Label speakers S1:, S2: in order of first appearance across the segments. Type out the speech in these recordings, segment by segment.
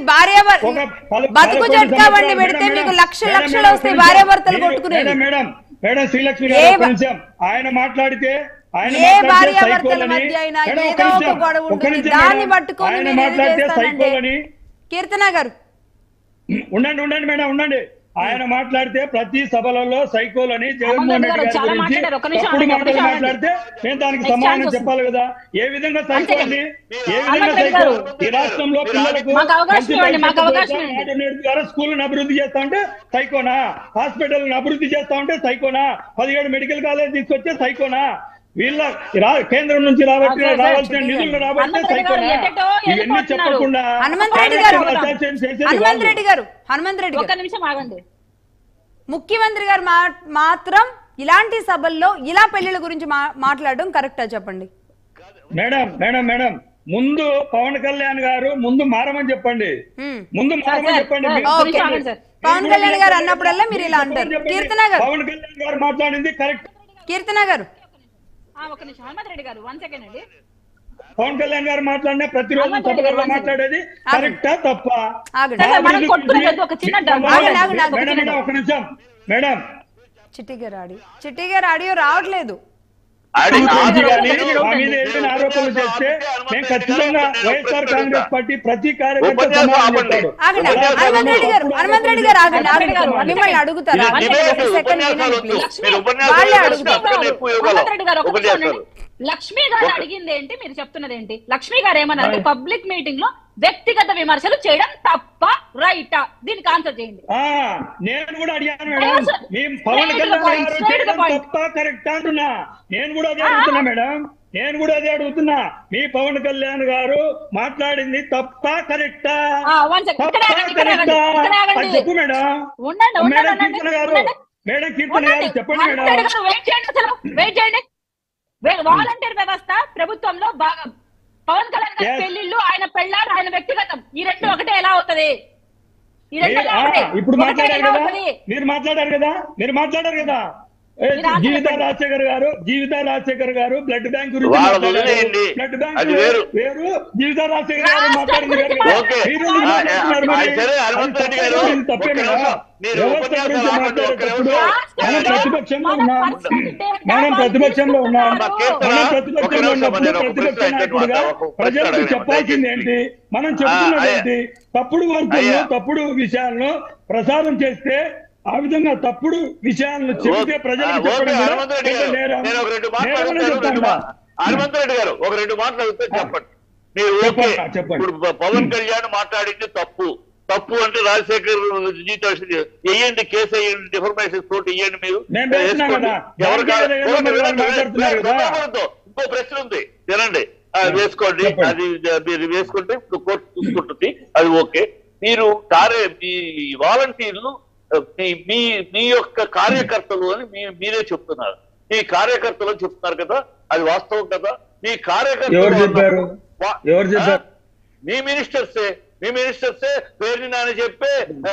S1: భార్య
S2: ఒక పలు-
S1: బతుకు
S2: పదకొండు
S1: జట్కా బండి
S2: సంవత్సరాలు-
S1: పెడితే
S2: మేడం,
S1: మీకు
S2: మేడం,
S1: లక్ష
S2: మేడం,
S1: లక్షలు
S2: మేడం,
S1: వస్తాయి
S2: ఒక
S1: భార్య
S2: నిమిషం.
S1: భర్తలు
S2: మేడం,
S1: కొట్టుకునేది
S2: మేడం మేడం మేడం శ్రీలక్ష్మి
S1: ఏ
S2: గారు ఒక
S1: బ-
S2: నిమిషం ఆయన మాట్లాడితే ఆయన
S1: ఏ
S2: మాట్లాడితే
S1: భార్యాభర్తల
S2: సైకోలని-
S1: మధ్య అయినా
S2: మేడం,
S1: ఏదో
S2: ఒక్క
S1: ఒక
S2: నిమిషం,
S1: గొడవ
S2: ఒక్క
S1: ఉంటుంది
S2: నిమిషం
S1: దాన్ని
S2: మేడం.
S1: పట్టుకొని
S2: ఆయన
S1: మీరు ఏం
S2: మాట్లాడితే
S1: చేస్తానంటే
S2: సైకోలని
S1: కీర్తన గారు
S2: ఉండండి ఉండండి మేడం ఉండండి ఆయన మాట్లాడితే ప్రతి సభలలో సైకోలని జగన్మోహన్
S3: అమర్నాథ్
S2: రెడ్డి
S3: గారు
S2: గారి
S3: చాలా
S2: గురించి
S3: మాట్లాడారు. ఒక్క నిమిషం
S2: తప్పుడు
S3: ఆగండి, ఒక్క
S2: మాటలు
S3: నిమిషం
S2: మాట్లాడితే మేము దానికి
S3: Next
S2: సమాధానం
S3: chance
S2: చెప్పాలి కదా ఏ విధంగా సైకో
S3: అంతే
S2: అండి ఏ
S3: అమర్నాథ్
S2: విధంగా సైకో
S3: గారు.
S2: ఈ రాష్ట్రంలో పిల్లలకు
S3: మాకు అవకాశం
S2: మంచి
S3: ఇవ్వండి, మాకు
S2: భవిష్యత్తు
S3: అవకాశం
S2: కోసం
S3: ఇవ్వండి.
S2: నాడు నేడు ద్వారా స్కూళ్ళను అభివృద్ధి చేస్తా ఉంటే సైకోనా హాస్పిటల్ అభివృద్ధి చేస్తా ఉంటే సైకోనా పదిహేడు మెడికల్ కాలేజ్ తీసుకొచ్చే సైకోనా వీళ్ళ రా- కేంద్రం నుంచి రాబట్టి
S3: సార్, సార్,
S2: రావాల్సిన నిధులు రాబట్టే
S3: హనుమంత్ రెడ్డి గారు
S2: సైకోనా
S3: ఎటెటో
S2: ఇవన్నీ
S3: వెళ్ళిపోతున్నారు.
S2: చెప్పకుండా
S1: హనుమంత్ రెడ్డి గారు
S2: అసోసియేషన్ చేసేది
S1: హనుమంత్
S2: వాళ్ళు.
S1: రెడ్డి గారు హనుమంత్ రెడ్డి
S3: ఒక్క
S1: గారు
S3: నిమిషం ఆగండి
S1: ముఖ్యమంత్రి గారు మా- మాత్రం ఇలాంటి సభల్లో ఇలా పెళ్లిళ్ళ గురించి మా- మాట్లాడడం కరెక్టా చెప్పండి
S2: మేడం మేడం మేడం ముందు పవన్ కళ్యాణ్ గారు ముందు మారమని చెప్పండి
S1: హ్మ్.
S2: ముందు మారమని
S3: సార్,
S2: చెప్పండి
S3: సార్,
S2: మీరు
S1: ఓకే.
S2: చెప్పండి.
S3: ఆగండి సార్.
S1: పవన్
S2: మీరు
S1: కళ్యాణ్ గారు
S2: చెప్పండి.
S1: అన్నప్పుడల్లా మీరు ఇలా
S2: మీరు
S1: అంటారు.
S2: చెప్పండి.
S1: కీర్తన గారు.
S2: పవన్ కళ్యాణ్ గారు మాట్లాడింది కరెక్ట్
S1: కీర్తన గారు
S3: ఆ, ఒక్క నిమిషం హనుమంత్ రెడ్డి గారు వన్ సెకండ్ అండి
S2: పవన్ కళ్యాణ్ గారు మాట్లాడిన ప్రతిరోజు
S3: హనుమంత్ రెడ్డి గారు
S2: సభలలో
S3: one second.
S2: మాట్లాడేది కరెక్టా తప్ప
S1: ఆగండి.
S3: సార్, మనం కొట్టుకోలేదు. ఒక చిన్న డబ్బు.
S1: ఆగండి, ఆగండి, ఆగండి.
S2: మేడం మేడం ఒక నిమిషం మేడం
S1: చిట్టి గారు ఆడియో చిట్టి గారు ఆడియో రావట్లేదు
S4: ఆడి-
S2: మంత్రి
S4: ఆడి-
S2: గారిని
S3: ఆగండి.
S2: మా మీద ఏదైనా ఆరోపణలు చేస్తే మేము ఖచ్చితంగా వైఎస్ఆర్ కాంగ్రెస్ పార్టీ ప్రతి కార్యకర్త
S4: ఉపన్యాసం
S2: సమాధానం
S4: ఆపండి.
S2: చెప్తాడు.
S1: ఆగండి
S4: ఉపన్యాసాలు
S1: హనుమంత్ రెడ్డి గారు
S2: అప్పుడు
S1: హనుమంత్ రెడ్డి గారు ఆగండి ఆగండి
S3: ఆగండి.
S1: మిమ్మల్ని అడుగుతారు
S4: ఇది
S1: ఆగండి.
S4: డిబేట్,
S1: ఒక సెకండ్
S4: ఉపన్యాసాలు
S1: వినండి,
S4: వద్దు.
S1: ప్లీజ్.
S4: మీరు ఉపన్యాసాలు
S1: వాళ్ళే
S4: చేస్తే
S1: అడుగుతారు.
S4: అప్పుడు ఎక్కువ ఇవ్వగలం.
S3: హనుమంత్ రెడ్డి గారు ఒక నిమిషం
S4: ఉపన్యాసాలు.
S3: ఉండండి. లక్ష్మి గారు
S4: ఒక-
S3: అడిగింది ఏంటి మీరు చెప్తున్నది ఏంటి లక్ష్మి గారు ఏమన్నారు పబ్లిక్ మీటింగ్ లో వ్యక్తిగత విమర్శలు చేయడం తప్ప రైటా దీనికి ఆన్సర్ చేయండి
S2: ఆ నేను కూడా అడిగాను
S3: అయ్యో,
S2: మేడం
S3: సార్.
S2: మేము Pavan
S3: Straight to the
S2: Kalyan
S3: point,
S2: గారు
S3: straight to the
S2: చేయడం
S3: point.
S2: తప్ప కరెక్ట్ అంటున్నా నేను కూడా అదే
S3: ఆ.
S2: అడుగుతున్నా మేడం నేను కూడా అదే అడుగుతున్నా మీ పవన్ కళ్యాణ్ గారు మాట్లాడింది తప్ప కరెక్టా
S3: ఆ, one second. ఇక్కడ ఆగండి, ఇక్కడ ఆగండి,
S2: కరెక్టా
S3: ఇక్కడ ఆగండి.
S2: అది చెప్పు మేడం
S3: ఉండండి, ఉండండి,
S2: మేడం
S3: ఉండండి,
S2: కీర్తన గారు
S3: ఉండండి.
S2: మేడం కీర్తన గారు
S3: ఉండండి.
S2: చెప్పండి
S3: హనుమంత్
S2: మేడం
S3: రెడ్డి గారు వెయిట్ చేయండి అసలు వెయిట్ చేయండి వే- వాలంటీర్ వ్యవస్థ ప్రభుత్వంలో బాగా పవన్ కళ్యాణ్ గారి
S2: Yes.
S3: పెళ్లిళ్ళు ఆయన పెళ్ళాడు ఆయన వ్యక్తిగతం ఈ రెండు ఒకటే ఎలా అవుతది ఈ రెండు
S2: మీరు-
S3: ఎలా
S2: ఆ,
S3: అవుతాయి?
S2: ఇప్పుడు
S3: ఒకటే
S2: మాట్లాడారు
S3: ఎలా
S2: కదా
S3: అవుతది?
S2: మీరు మాట్లాడారు కదా మీరు మాట్లాడారు కదా ఏ,
S3: మీరు ఆన్సర్
S2: జీవిత
S3: చెప్పండి.
S2: రాజశేఖర్ గారు జీవిత రాజశేఖర్ గారు బ్లడ్ బ్యాంక్ గురించి
S4: వాళ్ళ
S2: మాట్లాడారు.
S4: వదిలేయండి.
S2: బ్లడ్ బ్యాంక్
S4: అది వేరు.
S2: వేరు జీవిత రాజశేఖర్ గారు
S3: రాష్ట్రం
S2: మాట్లాడింది వేరు
S3: గురించి
S2: కదా.
S4: ఓకే.
S2: మీరు ఎందుకు
S4: ఆ,
S2: మాట్లాడుతున్నారు
S4: ఆ,
S2: మరి?
S4: సరే, హనుమంత్ రెడ్డి గారు,
S2: అది తప్పే
S4: ఒక్క
S2: కదా.
S4: నిమిషం. మీరు
S2: వ్యవస్థ
S4: ఉపన్యాసాలు
S2: గురించి
S4: ఆపండి, ఒక్క
S2: మాట్లాడేటప్పుడు
S4: నిమిషం.
S2: మనం
S3: రాష్ట్రంలో
S2: ప్రతిపక్షంలో
S3: మన
S2: ఉన్నాం
S3: పరిస్థితి ఏంటో
S2: మనం
S3: వాళ్ళు
S2: ప్రతిపక్షంలో ఉన్నాం
S4: మా కీర్తన,
S2: మనం
S4: ఒక
S2: ప్రతిపక్షంలో
S4: నిమిషం
S2: ఉన్నప్పుడు
S4: నేను ఒక
S2: ప్రతిపక్ష
S4: ప్రశ్న
S2: నాయకుడిగా
S4: అడిగాను. ఒక ప్రశ్న
S2: ప్రజలకు
S4: అడిగాను.
S2: చెప్పాల్సింది ఏంటి మనం
S4: ఆ,
S2: చెప్తున్నది
S4: అయ్యా.
S2: ఏంటి తప్పుడు వార్తలను
S4: అయ్యా.
S2: తప్పుడు విషయాలను ప్రసారం చేస్తే ఆ విధంగా తప్పుడు విషయాలను చెబితే
S4: ఓకే.
S2: ప్రజలకు
S4: ఆ, ఓకే,
S2: చెప్పడం కూడా
S4: హనుమంత్ రెడ్డి
S2: పెద్ద
S4: గారు,
S2: నేరం.
S4: నేను ఒక రెండు మాటలు
S2: నేరమని
S4: అడుగుతాను, రెండు
S2: చెప్తాను.
S4: మా- హనుమంత్ రెడ్డి గారు ఒక రెండు మాటలు అడిగితే చెప్పండి మీరు ఓకే
S2: చెప్పండి, చెప్పండి.
S4: ఇప్పుడు ప- పవన్ కళ్యాణ్ మాట్లాడింది తప్పు తప్పు అంటే రాజశేఖర్ జీతం వేయండి కేసు వేయండి డిఫర్మేషన్ తోటి ఇవ్వండి మీరు
S2: నేను వేస్తున్నా
S4: వేసుకోండి.
S2: కదా.
S4: ఎవరు
S2: దానికే
S4: కాదు.
S2: ఏదో
S4: ఓకే,
S2: మీరు
S4: వినండి,
S2: మాట్లాడుతున్నారు
S4: వినండి.
S2: కదా.
S4: వినకూడదు. ఇంకో ప్రశ్న ఉంది వినండి ఆ, వేసుకోండి
S2: చెప్పండి.
S4: అది మీరు వేసుకుంటే ఇప్పుడు కోర్టు చూసుకుంటుంది అది ఓకే మీరు కార్య మీ వాలంటీర్లు మీ మీ మీ యొక్క కార్యకర్తలు అని మీ మీరే చెప్తున్నారు మీ కార్యకర్తలు అని చెప్తున్నారు కదా అది వాస్తవం కదా మీ కార్యకర్తలు
S2: ఎవరు చెప్పారు?
S4: వా-
S2: ఎవరు చెప్పారు?
S4: ఆ, మీ మినిస్టర్సే మీ మినిస్టర్సే పేరు నాని చెప్పే ఆ,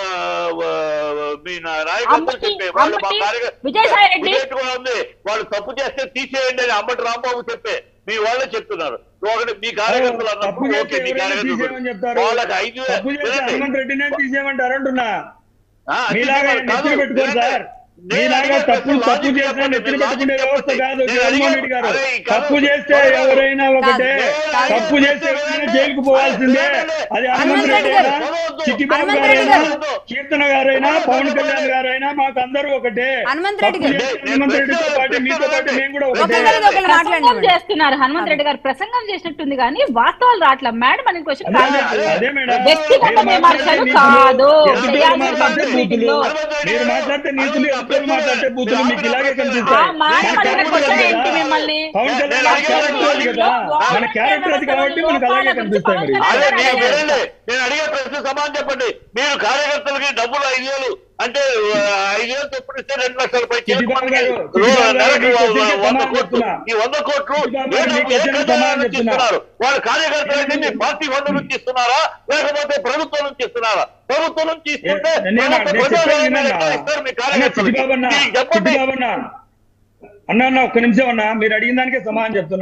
S4: వా- మీ నా- నాయకత్వం
S3: అమ్మటి-
S4: చెప్పే వాళ్ళు మా
S3: అమ్మటి
S4: కార్యకర్త
S3: విజయసాయి రెడ్డి.
S4: డిబేట్ కూడా ఉంది వాళ్ళు తప్పు చేస్తే తీసేయండి అని అమ్మటి రాంబాబు చెప్పే మీ వాళ్ళే చెప్తున్నారు ఒకటి మీ కార్యకర్తలు
S2: తప్పు
S4: అన్నప్పుడు
S2: చేస్తే
S4: ఓకే మీ
S2: ఎవరైనా తీసేయమని చెప్తారు
S4: కార్యకర్తలు వాళ్ళకి ఐదు
S2: తప్పు చేస్తే
S4: వినండి.
S2: హనుమంత్ రెడ్డినే తీసేయమంటారు అంటున్నా
S4: ఆ, అది
S2: మీలాగా
S4: కాదు,
S2: నెత్తిన పెట్టుకోరు
S4: వినండి.
S2: సార్
S4: నేను
S2: మీలాగా
S4: అడిగే
S2: తప్పు
S4: ప్రశ్న
S2: తప్పు
S4: లాజిక్
S2: చేసినా
S4: చెప్పండి,
S2: నెత్తిన
S4: మీరు
S2: పెట్టుకునే
S4: లాజిక్
S2: వ్యవస్థ
S4: చెప్పండి.
S2: కాదు
S4: నేను
S2: జగన్మోహన్
S4: అడిగే-
S2: రెడ్డి గారు
S4: అరే, ఈ కాదు.
S2: తప్పు చేస్తే
S4: కాదు.
S2: ఎవరైనా ఒకటే
S4: కాదు.
S2: తప్పు చేస్తే ఎవరైనా జైలుకు పోవాల్సిందే అది హనుమంత్
S1: హనుమంత్
S2: రెడ్డి
S1: రెడ్డి గారు.
S2: అయినా చిట్టిబాబు
S1: హనుమంత్ రెడ్డి
S2: గారైనా
S1: గారు.
S2: కీర్తన గారైనా పవన్ కళ్యాణ్ గారైనా మాకు అందరూ ఒకటే
S1: హనుమంత్ రెడ్డి
S2: తప్పు
S1: గారు.
S2: చేస్తే హనుమంత్ రెడ్డితో పాటు మీతో పాటు మేము కూడా ఒకటే
S1: ఒకరిది ఒకరు
S3: ప్రసంగం
S1: మాట్లాడండి
S3: చేస్తున్నారు హనుమంత్ రెడ్డి గారు ప్రసంగం చేసినట్టుంది కానీ వాస్తవాలు రావట్లా మేడం అని క్వశ్చన్
S2: అదే, అదే, అదే మేడం.
S3: వ్యక్తిగత
S2: మీరు మాట్లాడితే
S3: విమర్శలు
S2: నీతులు,
S3: కాదు.
S2: ఎదుటోళ్ళు
S3: చేయాల్సిన
S2: మాట్లాడితే
S3: పబ్లిక్ మీటింగ్
S2: బూతులు.
S3: లో.
S2: మీరు మాట్లాడితే నీతులు ఎదుటోళ్ళు మాట్లాడితే బూతులు మీకు ఇలాగే కనిపిస్తాయి
S3: ఆ, మా
S2: మన
S3: అడిగిన
S2: క్యారెక్టర్
S3: క్వశ్చన్
S2: అది
S3: ఏంటి
S2: కదా.
S3: మిమ్మల్ని?
S2: పవన్ కళ్యాణ్ గారి క్యారెక్టర్ అది కదా మన క్యారెక్టర్ అది కాబట్టి మనకు అలాగే కనిపిస్తాయి మరి
S4: అదే మీరు వినండి నేను అడిగే ప్రశ్న సమాధానం చెప్పండి మీరు కార్యకర్తలకి డబ్బులు ఐదు వేలు అంటే ఆ, ఐదు వేలు తప్పుడు ఇస్తే రెండు లక్షల పై
S2: చిట్టిబాబు
S4: మందికి
S2: గారు,
S4: రో-
S2: చిట్టిబాబు గారు,
S4: నెలకు
S2: మీకు
S4: వంద-
S2: వచ్చే
S4: వంద
S2: సమాధానం
S4: కోట్లు
S2: చెప్తున్నా.
S4: ఈ వంద కోట్లు
S2: చిట్టిబాబు
S4: ఏ
S2: గారు, మీకు
S4: డబ్బు- ఏ
S2: వచ్చే
S4: ఖజానా
S2: సమాధానం
S4: నుంచి
S2: చెప్తున్నా.
S4: ఇస్తున్నారు వాళ్ళ కార్యకర్తలైతే మీ పార్టీ ఫండ్ నుంచి ఇస్తున్నారా లేకపోతే ప్రభుత్వం నుంచి ఇస్తున్నారా ప్రభుత్వం నుంచి ఇస్తుంటే
S2: నేను- నేను
S4: ప్రభుత్వ
S2: నేను చెప్పేది
S4: ప్రజాధనం
S2: వినన్నా?
S4: ఎట్లా ఇస్తారు మీ
S2: అన్న,
S4: కార్యకర్తలకి
S2: చిట్టిబాబు అన్న,
S4: మీరు చెప్పండి
S2: చిట్టిబాబు అన్న. అన్న అన్న ఒక్క నిమిషం అన్న మీరు అడిగిన దానికే సమాధానం చెప్తున్నా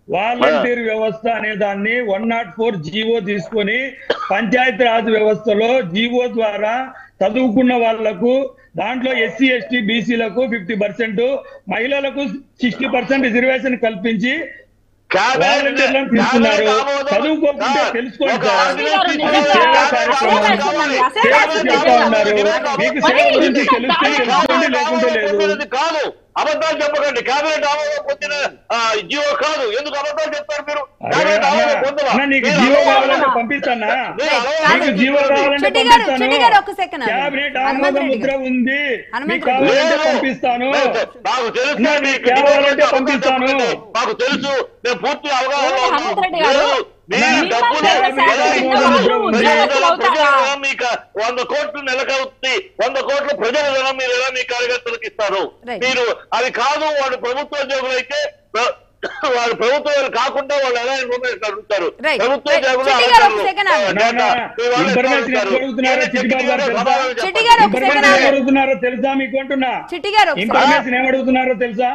S2: వాలంటీర్ వ్యవస్థ అనే దాన్ని వన్ నాట్ ఫోర్ జీవో తీసుకొని పంచాయతీ రాజ్ వ్యవస్థలో జీవో ద్వారా చదువుకున్న వాళ్లకు దాంట్లో ఎస్సీ ఎస్టీ బీసీలకు ఫిఫ్టీ పర్సెంట్ మహిళలకు సిక్స్టీ పర్సెంట్ రిజర్వేషన్ కల్పించి వాలంటీర్లను తీసుకున్నారు చదువుకోకుంటే తెలుసుకోండి సార్ అది సేవా కార్యక్రమం సేవ చేస్తా ఉన్నారు మీకు సేవ గురించి తెలిస్తే తెలుసుకోండి లేకుంటే లేదు
S4: చెప్పేది కాదు అబద్ధాలు చెప్పకండి కేబినెట్ ఆమోదం పొందిన ఆ, జీవో కాదు ఎందుకు అబద్ధాలు చెప్తారు మీరు
S2: అరే
S4: కేబినెట్
S2: అన్న,
S4: ఆమోదం పొందవా?
S2: అన్న, నీకు
S4: మీరు
S2: జీవో
S4: అబద్ధాలు
S2: కావాలంటే
S4: చెప్పండి.
S2: పంపిస్తానా
S4: మీరు అబద్ధాలు
S2: నీకు జీవో
S4: చెప్పండి.
S2: కావాలంటే
S1: చెట్టి గారు,
S2: పంపిస్తాను
S1: చెట్టి గారు, ఒక్క సెకండ్ ఆగండి.
S2: క్యాబినెట్
S1: హనుమంత్
S2: ఆమోద
S1: రెడ్డి
S2: ముద్ర
S1: గారు.
S2: ఉంది
S1: హనుమంత్
S2: మీకు
S1: రెడ్డి
S2: కావాలంటే
S4: లేదు.
S2: పంపిస్తాను
S4: లేదు. నాకు తెలుసు
S2: అన్న,
S4: మీకు
S2: నీకు కావాలంటే
S4: అబద్ధాలు
S2: పంపిస్తాను
S4: చెప్పండి. మాకు తెలుసు నేను పూర్తి అవగాహన
S3: లేదు, హనుమంత్ రెడ్డి గారు.
S4: మీరు
S2: అన్న,
S4: డబ్బులు
S2: మిమ్మల్ని
S4: ఎలా
S2: శాసన
S4: ఇస్తున్నారు?
S2: సభ్యులు
S4: ప్రజల
S3: ఉద్యోగస్తులు
S4: ధనం,
S3: అవుతారా?
S4: ప్రజల ధనం మీకు వంద కోట్లు నెలకవుతుంది వంద కోట్లు ప్రజల ధనం మీరు ఎలా మీ కార్యకర్తలకు ఇస్తారు
S1: Right.
S4: మీరు అది కాదు వాడు ప్రభుత్వ ఉద్యోగులు అయితే ప్ర- వాడు ప్రభుత్వాలు కాకుండా వాళ్ళు ఎలా ఇన్ఫర్మేషన్ అడుగుతారు
S1: Right.
S4: ప్రభుత్వ
S1: Right.
S4: ఉద్యోగులు
S1: చిట్టి గారు, ఒక
S4: అడగరు.
S1: second
S4: ఆ,
S1: ఆగండి.
S4: డేటా మీ వాళ్ళు ఎట్లా
S2: ఇన్ఫర్మేషన్
S4: అడుగుతారు?
S2: ఎట్లా అడుగుతున్నారో
S4: ఏదైనా
S2: చిట్టి బాబు గారు
S4: సమాధానం
S2: తెలుసా?
S1: చిట్టి
S4: చెప్పండి.
S1: గారు ఒక
S2: ఇన్ఫర్మేషన్
S1: second
S2: ఏం
S1: ఆగండి.
S2: అడుగుతున్నారో తెలుసా మీకు అంటున్నా
S1: చిట్టి గారు ఒకసారి
S2: ఇన్ఫర్మేషన్ ఏం అడుగుతున్నారో తెలుసా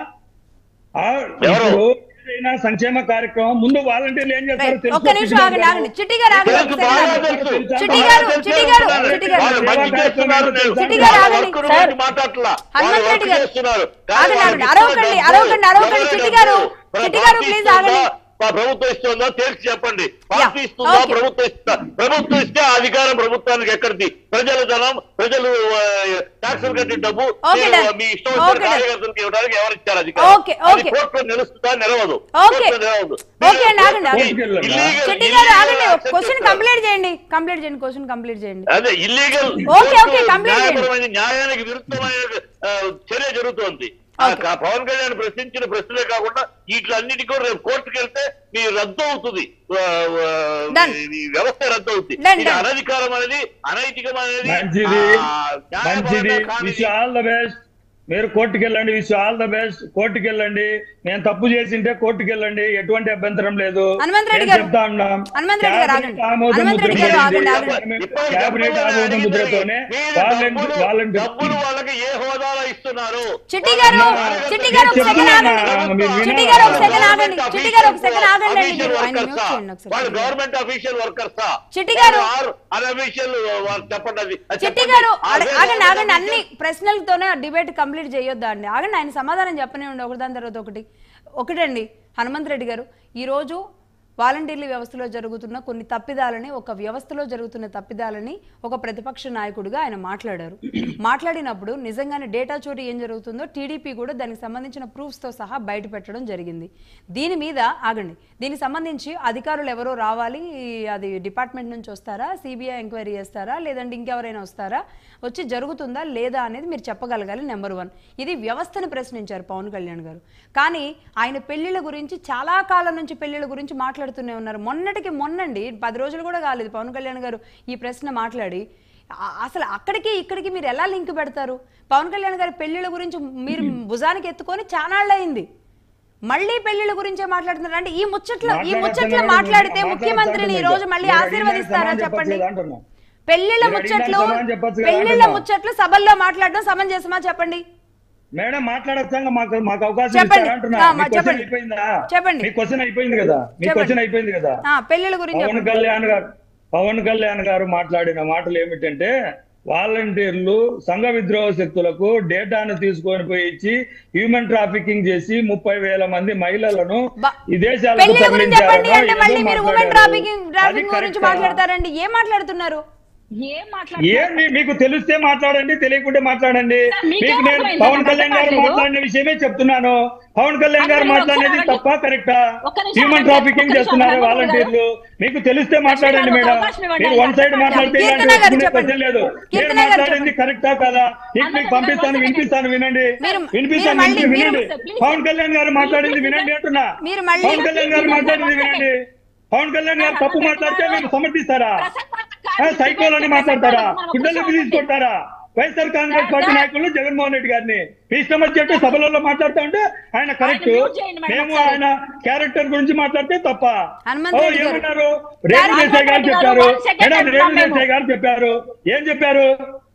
S2: ఆ,
S4: ఎవరు?
S2: ఇప్పుడు ఏదైనా సంక్షేమ కార్యక్రమం ముందు వాలంటీర్లు ఏం చేస్తారో
S1: రైట్.
S2: తెలుసా?
S1: ఒక్క నిమిషం ఆగండి ఆగండి చిట్టి గారు ఆగండి
S4: తెలుసు,
S1: ఒక్క
S4: బాగా
S1: సెకండ్ ఆగండి.
S4: తెలుసు.
S1: చిట్టి గారు,
S4: బాగా
S1: చిట్టి గారు,
S4: తెలుసు.
S1: చిట్టి గారు.
S4: వాళ్ళు మంచి చేస్తున్నారు నేను.
S1: చిట్టి గారు
S4: వాళ్ళ
S1: ఆగండి.
S4: వర్క్ గురించి మాట్లాడట్లా.
S1: హనుమంత్
S4: వాళ్ళు
S1: రెడ్డి
S4: వర్క్
S1: గారు.
S4: చేస్తున్నారు. కానీ
S1: ఆగండి,
S4: వాళ్ళకి
S1: ఆగండి. అరవకండి,
S4: ఇస్తున్న
S1: అరవకండి,
S4: డబ్బు,
S1: అరవకండి.
S4: ఎవరి
S1: చిట్టి
S4: డబ్బు?
S1: గారు,
S4: మన
S1: చిట్టి గారు,
S4: పార్టీ
S1: ప్లీజ్
S4: ఇస్తుందా?
S1: ఆగండి.
S4: మా ప్రభుత్వం ఇస్తుందా తేల్చి చెప్పండి పార్టీ ఇస్తుందా
S1: ఓకే.
S4: ప్రభుత్వం ఇస్తుందా ప్రభుత్వం ఇస్తే ఆ అధికారం ప్రభుత్వానికి ఎక్కడిది ప్రజల ధనం ప్రజలు ట్యాక్సులు కట్టిన డబ్బు
S1: ఓకే,
S4: మీరు,
S1: డన్.
S4: మీ ఇష్టం
S1: ఓకే,
S4: వచ్చిన
S1: డన్.
S4: కార్యకర్తలకు ఇవ్వడానికి ఎవరు ఇచ్చారు అధికారం
S1: ఓకే,
S4: అది
S1: ఓకే.
S4: కోర్టులో నిలుస్తుందా నిలవదు
S1: ఓకే.
S4: కోర్టులో నిలవదు
S1: ఓకే అండి, ఆగండి, ఆగండి.
S4: Illegal-
S1: చిట్టి గారు ఆగండి
S4: illegal
S1: క్వశ్చన్
S4: accept
S1: కంప్లీట్ చేయండి కంప్లీట్ చేయండి క్వశ్చన్ కంప్లీట్ చేయండి
S4: అదే ఇల్లీగల్
S1: ఓకే, ఓకే, complete చేయండి.
S4: న్యాయపరమైన న్యాయానికి విరుద్ధమైన ఆ, చర్య జరుగుతోంది ఆ,
S1: ఓకే.
S4: కా- పవన్ కళ్యాణ్ ప్రశ్నించిన ప్రశ్నలే కాకుండా వీటిలన్నిటి కూడా రేపు కోర్టుకు వెళ్తే మీ రద్దు అవుతుంది ఆ, ఆ,
S1: Done.
S4: ఈ వ్యవస్థ రద్దు అవుతుంది
S1: Done,
S4: ఇది
S1: done.
S4: అనధికారం అనేది అనైతికం అనేది
S2: మంచిది
S4: ఆ,
S2: మంచిది
S4: న్యాయపరంగా కానిది.
S2: విష్ ఆల్ ద బెస్ట్ మీరు కోర్టుకి వెళ్ళండి విష్ ఆల్ ద బెస్ట్ కోర్టుకి వెళ్ళండి నేను తప్పు చేసింటే కోర్టుకి వెళ్ళండి ఎటువంటి అభ్యంతరం లేదు
S1: హనుమంత్ రెడ్డి
S2: నేను
S1: గారు.
S2: చెప్తా ఉన్నాం
S1: హనుమంత్ రెడ్డి గారు
S2: క్యాబినెట్
S1: ఆగండి.
S2: ఆమోద
S1: హనుమంత్ రెడ్డి గారు
S2: ముద్ర
S1: ఆగండి,
S2: పడింది.
S1: ఆగండి.
S4: ఇప్పుడు
S2: క్యాబినెట్
S4: డబ్బులు
S2: ఆమోద
S4: అడిగితే
S2: ముద్రతోనే
S4: మీరు
S2: వాలంటీ
S4: డబ్బులు-
S2: వాలంటీ
S4: డబ్బులు వాళ్ళకి ఏ హోదాలో ఇస్తున్నారు
S1: చిట్టి గారు
S4: వాళ్ళకి
S1: చిట్టి గారు ఒక సెకండ్ ఆగండి
S2: మీరు వినాలా?
S1: చిట్టి గారు ఒక సెకండ్ ఆగండి చిట్టి గారు ఒక సెకండ్ ఆగండి అండి మీరు ఆయన మ్యూట్ చేయండి
S4: వాళ్ళు
S1: ఒకసారి
S4: గవర్నమెంట్ అఫీషియల్ వర్కర్సా
S1: చిట్టి గారు.
S4: అన్అఫీషియల్ చెప్పండి అది అది
S1: చిట్టి
S4: చెప్పండి.
S1: గారు
S4: ఆ
S1: ఆగ-
S4: వేరే
S1: ఆగండి ఆగండి
S4: official-
S1: అన్ని ప్రశ్నలతోనే డిబేట్ కంప్లీట్ చేయొద్దా అండి ఆగండి ఆయన సమాధానం చెప్పనే ఉండి ఒకదాని తర్వాత ఒకటి ఒకటండి హనుమంత్ రెడ్డి గారు ఈరోజు వాలంటీర్ల వ్యవస్థలో జరుగుతున్న కొన్ని తప్పిదాలని ఒక వ్యవస్థలో జరుగుతున్న తప్పిదాలని ఒక ప్రతిపక్ష నాయకుడిగా ఆయన మాట్లాడారు మాట్లాడినప్పుడు నిజంగానే డేటా చోరీ ఏం జరుగుతుందో టీడీపీ కూడా దానికి సంబంధించిన ప్రూఫ్స్తో సహా బయట పెట్టడం జరిగింది దీని మీద ఆగండి దీనికి సంబంధించి అధికారులు ఎవరో రావాలి అది డిపార్ట్మెంట్ నుంచి వస్తారా సిబిఐ ఎంక్వైరీ చేస్తారా లేదంటే ఇంకెవరైనా వస్తారా వచ్చి జరుగుతుందా లేదా అనేది మీరు చెప్పగలగాలి నెంబర్ వన్ ఇది వ్యవస్థను ప్రశ్నించారు పవన్ కళ్యాణ్ గారు కానీ ఆయన పెళ్లిళ్ళ గురించి చాలా కాలం నుంచి పెళ్లిళ్ళ గురించి మాట్లాడుతూనే ఉన్నారు మొన్నటికి మొన్నండి పది రోజులు కూడా కాలేదు పవన్ కళ్యాణ్ గారు ఈ ప్రశ్న మాట్లాడి ఆ- అసలు అక్కడికి ఇక్కడికి మీరు ఎలా లింక్ పెడతారు పవన్ కళ్యాణ్ గారి పెళ్లిళ్ళ గురించి మీరు భుజానికి ఎత్తుకొని చానాళ్ళు అయింది మళ్ళీ పెళ్లిళ్ళ గురించే మాట్లాడుతున్నారు అంటే ఈ ముచ్చట్లు ఈ ముచ్చట్లు మాట్లాడితే ముఖ్యమంత్రిని ఈ రోజు మళ్ళీ ఆశీర్వదిస్తారా చెప్పండి పెళ్లిళ్ళ
S2: మీరు అడిగిన
S1: ముచ్చట్లు
S2: సమాధానం చెప్పొచ్చు కదా
S1: పెళ్లిళ్ళ
S2: అంటున్నా.
S1: ముచ్చట్లు సభల్లో మాట్లాడడం సమంజసమా చెప్పండి
S2: మేడం మాట్లాడచ్చంగా మాకు మాకు అవకాశం
S1: చెప్పండి.
S2: ఇస్తారా అంటున్నా
S1: ఆ,
S2: మీ
S1: మా-
S2: క్వశ్చన్
S1: చెప్పండి.
S2: అయిపోయిందా
S1: చెప్పండి.
S2: మీ క్వశ్చన్ అయిపోయింది కదా మీ
S1: చెప్పండి.
S2: క్వశ్చన్ అయిపోయింది కదా
S1: ఆ, పెళ్లిళ్ళ గురించి
S2: పవన్
S1: చెప్పండి.
S2: కళ్యాణ్ గారు పవన్ కళ్యాణ్ గారు మాట్లాడిన మాటలు ఏమిటంటే వాలంటీర్లు సంఘ విద్రోహ శక్తులకు డేటాను తీసుకొని పోయి ఇచ్చి హ్యూమన్ ట్రాఫికింగ్ చేసి ముప్పై వేల మంది మహిళలను
S1: బా-
S2: విదేశాలకు
S1: పెళ్లిళ్ళ గురించి చెప్పండి
S2: తరలించారనో
S1: అంటే
S2: ఏదో
S1: మళ్ళీ మీరు ఉమెన్
S2: మాట్లాడారు.
S1: ట్రాఫికింగ్
S2: అది
S1: ట్రాఫికింగ్ గురించి
S2: కరెక్టా?
S1: మాట్లాడతారండి ఏం మాట్లాడుతున్నారు
S3: ఏం మాట్లాడుతున్నారు
S2: ఏం మీ- మీకు తెలిస్తే మాట్లాడండి తెలియకుంటే మాట్లాడండి
S3: మీకేం
S2: మీకు నేను
S3: అర్థమైంది?
S2: పవన్
S3: నాకు
S2: కళ్యాణ్ గారు
S3: అర్థం కాలేదు.
S2: మాట్లాడిన విషయమే చెప్తున్నాను పవన్ కళ్యాణ్ గారు
S3: అర్థం
S2: మాట్లాడినది
S3: ఒకసారి
S2: తప్ప కరెక్టా
S3: ఒక్క నిమిషం
S2: హ్యూమన్
S3: ఆగండి.
S2: ట్రాఫికింగ్
S3: ఒక్క నిమిషం
S2: చేస్తున్నారు
S3: ఆగండి.
S2: వాలంటీర్లు మీకు తెలిస్తే మాట్లాడండి
S3: గారు,
S2: మేడం
S3: అవకాశం ఇవ్వండి.
S2: మీరు వన్ సైడ్
S3: చెప్పండి.
S2: మాట్లాడితే
S1: కీర్తన
S2: ఇలాంటి
S1: గారు
S2: ఒప్పుకునే
S1: చెప్పండి.
S2: ప్రశ్న లేదు నేను
S1: కీర్తన గారు
S2: మాట్లాడింది
S1: చెప్పండి.
S2: కరెక్టా కాదా మీకు
S3: అన్న,
S2: మీకు పంపిస్తాను
S3: ఒక్క
S2: వినిపిస్తాను వినండి
S1: మీరు-
S2: వినిపిస్తాను
S1: మీరు మళ్ళీ-
S2: వినండి,
S1: మీరు-
S2: వినండి
S3: please.
S2: పవన్ కళ్యాణ్ గారు మాట్లాడింది వినండి అంటున్నా
S1: మీరు మళ్ళీ-
S2: పవన్ కళ్యాణ్ గారు మాట్లాడింది వినండి పవన్ కళ్యాణ్ గారు తప్పు మాట్లాడితే మీరు సమర్థిస్తారా ఆ, సైకోలని మాట్లాడతారా గుడ్డలు తీసుకుంటారా వైఎస్ఆర్ కాంగ్రెస్ పార్టీ నాయకులు జగన్మోహన్ రెడ్డి గారిని మీ ఇష్టం వచ్చేట్టు సభలలో మాట్లాడుతూ ఉంటే ఆయన కరెక్ట్
S3: ఆయన mute చేయండి మేడం
S2: మేము
S3: ఒకసారి.
S2: ఆయన క్యారెక్టర్ గురించి మాట్లాడితే తప్ప
S1: హనుమంత్
S2: ఓ,
S1: రెడ్డి గారు.
S2: ఏమన్నారు రేణు
S3: హనుమంత్
S2: దేశాయ్ గారు
S3: రెడ్డి గారు,
S2: చెప్పారు
S3: one second
S2: మేడం రేణు
S3: మేము.
S2: దేశాయ్ గారు చెప్పారు ఏం చెప్పారు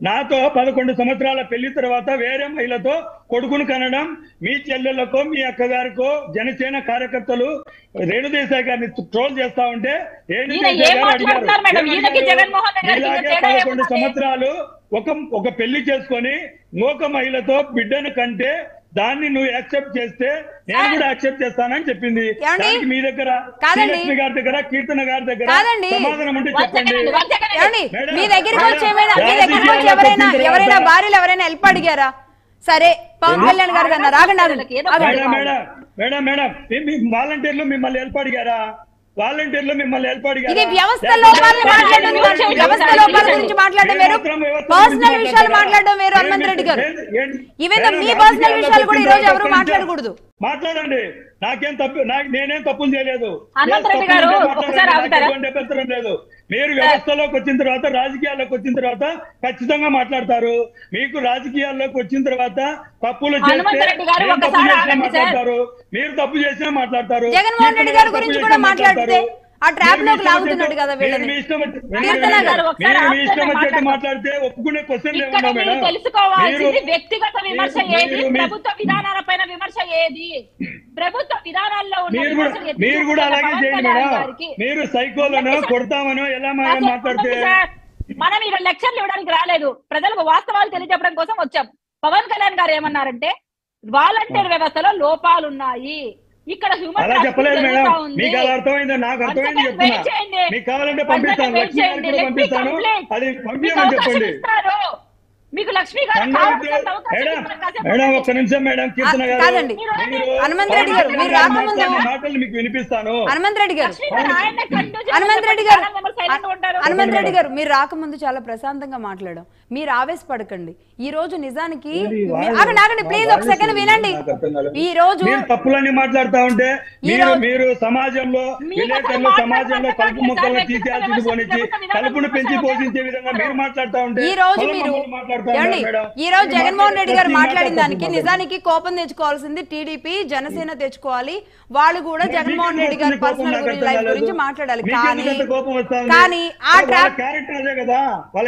S2: నాతో పదకొండు సంవత్సరాల పెళ్లి తర్వాత వేరే మహిళతో కొడుకును కనడం మీ చెల్లెళ్ళకో మీ అక్కగారికో జనసేన కార్యకర్తలు రేణుదేశాయ్ గారిని ట్రోల్ చేస్తా ఉంటే
S3: ఈయన ఏం మాట్లాడుతున్నారు మేడం? ఈయనకి జగన్మోహన్ రెడ్డి గారికి
S2: ఇలాగే
S3: తేడా
S2: పదకొండు
S3: ఏముంది?
S2: సంవత్సరాలు ఒక ఒక పెళ్లి చేసుకొని ఇంకొక మహిళతో బిడ్డను కంటే దాన్ని నువ్వు యాక్సెప్ట్ చేస్తే నేను
S3: సార్.
S2: కూడా యాక్సెప్ట్ చేస్తానని చెప్పింది
S1: ఏమండి?
S2: దానికి మీ దగ్గర
S1: కాదండి.
S2: శ్రీలక్ష్మి గారి దగ్గర కీర్తన గారి దగ్గర
S1: కాదండి.
S2: సమాధానం ఉంటే
S3: One
S2: చెప్పండి
S3: second అండి, one second అండి.
S1: ఏమండి
S2: మేడం,
S1: మీ దగ్గరికి వచ్చి
S2: మేడం,
S1: ఏమైనా మీ దగ్గరికి వచ్చి
S2: రాజకీయాల్లోకి
S1: ఎవరైనా
S2: వచ్చిన
S1: ఎవరైనా
S2: తర్వాత-
S1: భార్యలు ఎవరైనా హెల్ప్ అడిగారా సరే పవన్ కళ్యాణ్ గారు అన్నారు ఆగండి ఆగండి
S3: ఏదో
S1: ఆగండి.
S2: మేడం మేడం మేడం మేడం మీ- మీ వాలంటీర్లు మిమ్మల్ని హెల్ప్ అడిగారా వాలంటీర్లు మిమ్మల్ని హెల్ప్ అడిగారా
S1: ఇది వ్యవస్థ లోపాలను మాట్లాడడం కాదు. వ్యవస్థ లోపాల గురించి మాట్లాడడం వేరు పర్సనల్ విషయాలు మాట్లాడడం వేరు హనుమంత్ రెడ్డి గారు ఇవేందో మీ పర్సనల్ విషయాలు కూడా ఈ రోజు ఎవరు మాట్లాడకూడదు
S2: మాట్లాడండి నాకేం తప్పు నాకు నేనేం తప్పులు చేయలేదు
S3: హనుమంత్
S2: ఏ
S3: రెడ్డి
S2: తప్పులు
S3: గారు,
S2: ఉంటే మాట్లాడండి.
S3: ఒకసారి
S2: నాకు
S3: ఆగుతారా?
S2: ఎటువంటి అభ్యంతరం లేదు మీరు వ్యవస్థలోకి వచ్చిన తర్వాత రాజకీయాల్లోకి వచ్చిన తర్వాత ఖచ్చితంగా మాట్లాడతారు మీకు రాజకీయాల్లోకి వచ్చిన తర్వాత తప్పులు చేస్తే
S3: హనుమంత్ రెడ్డి గారు
S2: నేను తప్పు
S3: ఒకసారి
S2: చేసినా
S3: ఆగండి సార్.
S2: మాట్లాడతారు మీరు తప్పు చేసినా మాట్లాడతారు
S1: జగన్మోహన్ రెడ్డి గారి గురించి కూడా మాట్లాడితే ఆ ట్రాప్ లోకి లాగుతున్నాడు కదా వీళ్ళని కీర్తన గారు
S3: ఒకసారి
S2: మీరు మీ ఇష్టం
S3: ఆపుతారా
S2: వచ్చేట్టు
S3: మాట్లాడతారు.
S2: మాట్లాడితే ఒప్పుకునే క్వశ్చన్
S3: ఇక్కడ
S2: లేవున్నా
S3: మీరు
S2: మేడం
S3: తెలుసుకోవాల్సింది
S2: మీరు-
S3: వ్యక్తిగత విమర్శ
S2: మీరు-
S3: ఏది
S2: మీరు-
S3: ప్రభుత్వ విధానాల పైన విమర్శ ఏది ప్రభుత్వ విధానాల్లో ఉన్న
S2: మీరు కూడా
S3: విమర్శలు ఎత్తి
S2: మీరు కూడా
S3: చూపుతున్న
S2: అలాగే
S3: పవన్
S2: చేయండి
S3: కళ్యాణ్
S2: మేడం
S3: గారికి.
S2: మీరు సైకోలను కొడతామనో ఎలా మా-
S3: అసలు
S2: మాట్లాడితే
S3: ఉంటుంది సార్. మనం ఇక్కడ లెక్చర్లు ఇవ్వడానికి రాలేదు ప్రజలకు వాస్తవాలు తెలియజెప్పడం కోసం వచ్చాం పవన్ కళ్యాణ్ గారు ఏమన్నారంటే వాలంటీర్ వ్యవస్థలో లోపాలు ఉన్నాయి ఇక్కడ హ్యూమన్
S2: అలా చెప్పలేదు మేడం మీకు అలా అర్థమైంది నాకు అర్థమైంది
S3: One second
S2: చెప్తున్నా
S3: wait చేయండి.
S2: మీకు కావాలంటే
S3: One
S2: పంపిస్తాను
S3: second wait
S2: లక్ష్మి గారికి
S3: చేయండి.
S2: కూడా
S3: Let me
S2: పంపిస్తాను
S3: complete.
S2: అది
S3: మీకు
S2: పంపించమని
S3: అవకాశం
S2: చెప్పండి
S3: ఇస్తారు. మీకు లక్ష్మి గారు
S2: అందరికీ-
S3: కావాల్సినంత అవకాశం
S2: మేడం
S3: ఇస్తారు. కాసేపు
S2: మేడం ఒక్క నిమిషం మేడం కీర్తన
S1: ఆ,
S2: గారు
S1: కాదండి.
S2: మీరు
S1: హనుమంత్ రెడ్డి గారు, మీరు
S2: పవన్
S1: రాకముందు-
S2: కళ్యాణ్ మాట్లాడిన మాటలు మీకు వినిపిస్తాను
S1: హనుమంత్ రెడ్డి గారు
S3: లక్ష్మి గారు ఆయన్నే continue చేయాలి.
S1: హనుమంత్ రెడ్డి గారు
S3: చాలా మంది silent గా ఉంటారు.
S1: హనుమంత్ రెడ్డి గారు మీరు రాకముందు చాలా ప్రశాంతంగా మాట్లాడాం మీరు ఆవేశపడకండి ఈ రోజు నిజానికి
S2: ఏది
S1: మీ-
S2: వాళ్ళు-
S1: ఆగండి ఆగండి ప్లీజ్ ఒక
S2: వాళ్ళు
S1: సెకండ్ వినండి
S2: నాకు అర్థం కాలేదు.
S1: ఈ రోజు
S2: మీరు తప్పులన్నీ మాట్లాడుతా ఉంటే
S1: ఈ
S2: మీరు
S1: రోజు-
S2: మీరు సమాజంలో
S3: మీకు
S2: విలేకరులు
S3: అసలు
S2: సమాజంలో
S3: మాట్లాడతారు
S2: కలుపు మొక్కలను
S3: సార్,
S2: తీసేయాల్సింది
S3: వ్యక్తిగత
S2: పోనిచ్చి
S3: విమర్శలు
S2: కలుపును పెంచి
S3: విమర్శలు
S2: పోషించే విధంగా మీరు మాట్లాడుతా ఉంటే
S1: ఈ రోజు
S2: పొలం
S1: మీరు
S2: మొక్కలు మాట్లాడుతా
S1: ఏమండి
S2: ఉన్నారు మేడం.
S1: ఈ రోజు
S2: మీరు
S1: జగన్మోహన్ రెడ్డి గారు
S2: ప్రతి
S1: మాట్లాడిన దానికి
S2: మాట్లాడుతున్నారు.
S1: నిజానికి కోపం తెచ్చుకోవాల్సింది టీడీపీ జనసేన తెచ్చుకోవాలి వాళ్ళు కూడా
S2: మీకు
S1: జగన్మోహన్ రెడ్డి
S2: ఎందుకు
S1: గారి
S2: కోపం
S1: పర్సనల్
S2: నాకు
S1: గురించి
S2: అర్థం
S1: లైఫ్
S2: కాలేదు.
S1: గురించి మాట్లాడాలి
S2: మీకు
S1: కానీ
S2: ఎందుకు అంత కోపం వస్తుంది?
S1: కానీ ఆ
S2: వాళ్ళ
S1: ట్రాప్
S2: క్యారెక్టర్ అదే కదా వాళ్ళ